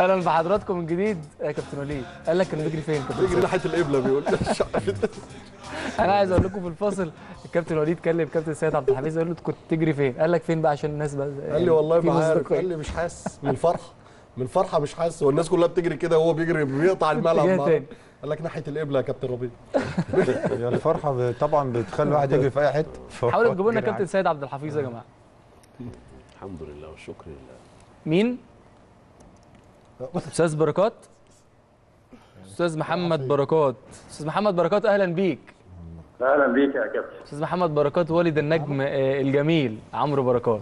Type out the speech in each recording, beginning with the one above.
اهلا بحضراتكم من جديد يا كابتن وليد قال لك كان بيجري فين كابتن بيجري ناحيه القبله بيقول انا عايز اقول لكم في الفاصل الكابتن وليد كلم كابتن سيد عبد الحفيظ قال له كنت تجري فين قال لك فين بقى عشان الناس بقى قال لي والله في ما عارف مصداقية. قال لي مش حاسس من الفرحه من الفرحه مش حاسس والناس كلها بتجري كده وهو بيجري بيقطع الملعب اتجاه معاه. تاني. قال لك ناحيه القبله يا كابتن ربيع هي الفرحه ب- طبعا بتخلي الواحد يجري في اي حته فهو حاولوا تجيبوا لنا جري كابتن سيد عبد الحفيظ يا جماعه الحمد لله والشكر لله مين استاذ بركات استاذ محمد بركات استاذ محمد بركات اهلا بيك اهلا بيك يا كابتن استاذ محمد بركات والد النجم آه، الجميل عمرو بركات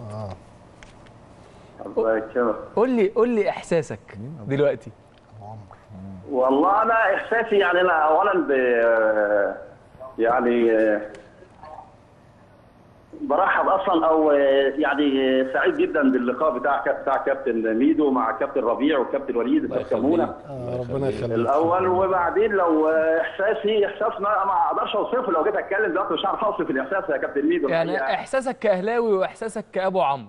الله يكرمك قول لي قول لي احساسك دلوقتي والله انا احساسي يعني انا اولا ب يعني برحب اصلا او يعني سعيد جدا باللقاء بتاع كاب- بتاع كابتن ميدو مع كابتن ربيع وكابتن وليد الله كمونه يخليك. آه ربنا يخليك الاول وبعدين لو احساسي احساس ما ما اقدرش اوصفه لو جيت اتكلم دلوقتي مش هعرف اوصف الاحساس يا كابتن ميدو يعني الحقيقة. احساسك كاهلاوي واحساسك كابو عمرو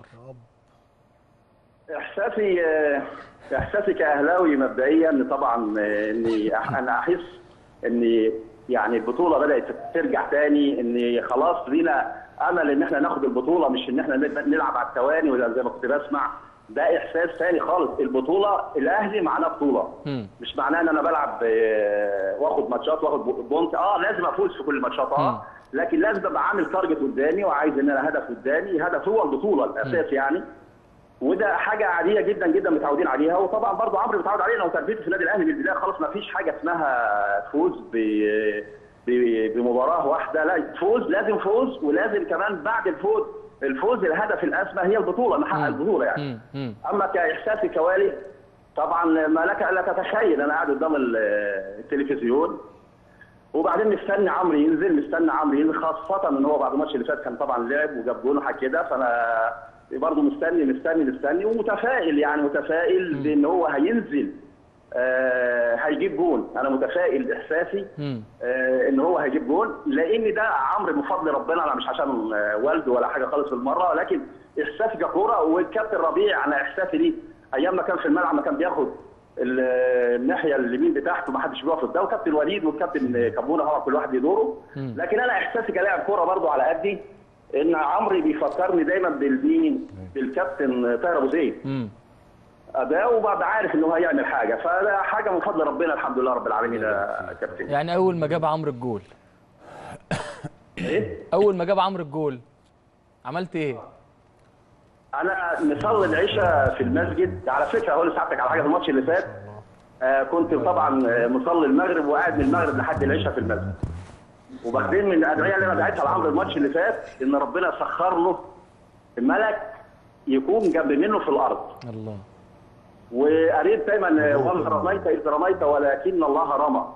احساسي احساسي كاهلاوي مبدئيا ان طبعا اني أح- انا احس ان يعني البطوله بدات ترجع تاني ان خلاص لينا امل ان احنا ناخد البطوله مش ان احنا نلعب على الثواني ولا زي ما كنت بسمع ده احساس تاني خالص البطوله الاهلي معناه بطوله مم. مش معناه ان انا بلعب آه، واخد ماتشات واخد بونت اه لازم افوز في كل الماتشات مم. اه لكن لازم ابقى عامل تارجت قدامي وعايز ان انا هدف قدامي هدف هو البطوله الاساس يعني وده حاجه عاديه جدا جدا متعودين عليها وطبعا برضو عمرو متعود علينا وتربيته في النادي الاهلي من البدايه خالص ما فيش حاجه اسمها فوز ب ب- بمباراه واحده لا فوز لازم فوز ولازم كمان بعد الفوز الفوز الهدف الاسمى هي البطوله نحقق مم. البطوله يعني مم. مم. اما كاحساسي كوالي طبعا ما لك الا تتخيل انا قاعد قدام ال- التلفزيون وبعدين مستني عمرو ينزل مستني عمرو ينزل خاصه ان هو بعد الماتش اللي فات كان طبعا لعب وجاب جون وحاجه كده فانا برضه مستني مستني مستني ومتفائل يعني متفائل بان هو هينزل آه هيجيب جون انا متفائل احساسي مم. آه ان هو هيجيب جون لان ده عمرو من فضل ربنا انا مش عشان آه، والده ولا حاجه خالص بالمره لكن احساسي ككوره والكابتن ربيع انا احساسي ليه ايام ما كان في الملعب ما كان بياخد ال- الناحيه اليمين بتاعته ما حدش بيقف قدامه كابتن وليد والكابتن كابونا هو كل واحد ليه دوره مم. لكن انا احساسي كلاعب كوره برضو على قدي ان عمرو بيفكرني دايما بالمين بالكابتن طاهر ابو زيد مم. اداء وبقى عارف انه هيعمل حاجه فده حاجه من فضل ربنا الحمد لله رب العالمين يا كابتن يعني اول ما جاب عمرو الجول ايه اول ما جاب عمرو الجول عملت ايه انا مصلي العشاء في المسجد على فكره هقول لسعادتك على حاجه في الماتش اللي فات آه كنت طبعا آه، مصلي المغرب وقاعد من المغرب لحد العشاء في المسجد وبعدين من الادعيه اللي انا دعيتها لعمرو الماتش اللي فات ان ربنا سخر له ملك يكون جنب منه في الارض الله وقريت دايما آه، وما رميت اذ رميت ولكن الله رمى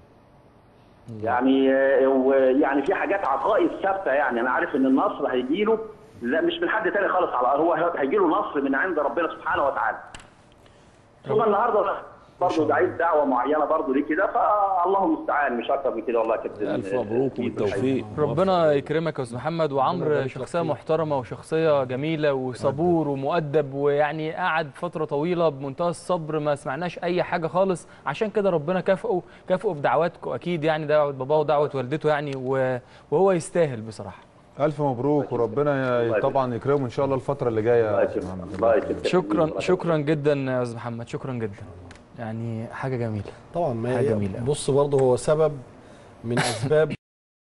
يعني آه، ويعني في حاجات عقائد ثابته يعني انا عارف ان النصر هيجي له لا مش من حد تاني خالص على هو هيجي له نصر من عند ربنا سبحانه وتعالى ثم النهارده برضه دعيت دعوه معينه برضه ليه كده فالله المستعان مش اكتر من كده والله يا كابتن الف مبروك آه، وبالتوفيق ربنا يكرمك يا استاذ محمد وعمرو شخصيه محترمه وشخصيه جميله وصبور ومؤدب ويعني قعد فتره طويله بمنتهى الصبر ما سمعناش اي حاجه خالص عشان كده ربنا كافئه كافئه بدعواتكم اكيد يعني دعوه باباه ودعوه والدته يعني و- وهو يستاهل بصراحه الف مبروك وربنا ي- يبارك. طبعا يكرمه ان شاء الله الفتره اللي جايه الله يا أستاذ يكرمك محمد. الله يكرمك شكرا شكرا جدا يا استاذ محمد شكرا جدا يعني حاجه جميله طبعا ما حاجة هي جميلة أوي. بص برضه هو سبب من اسباب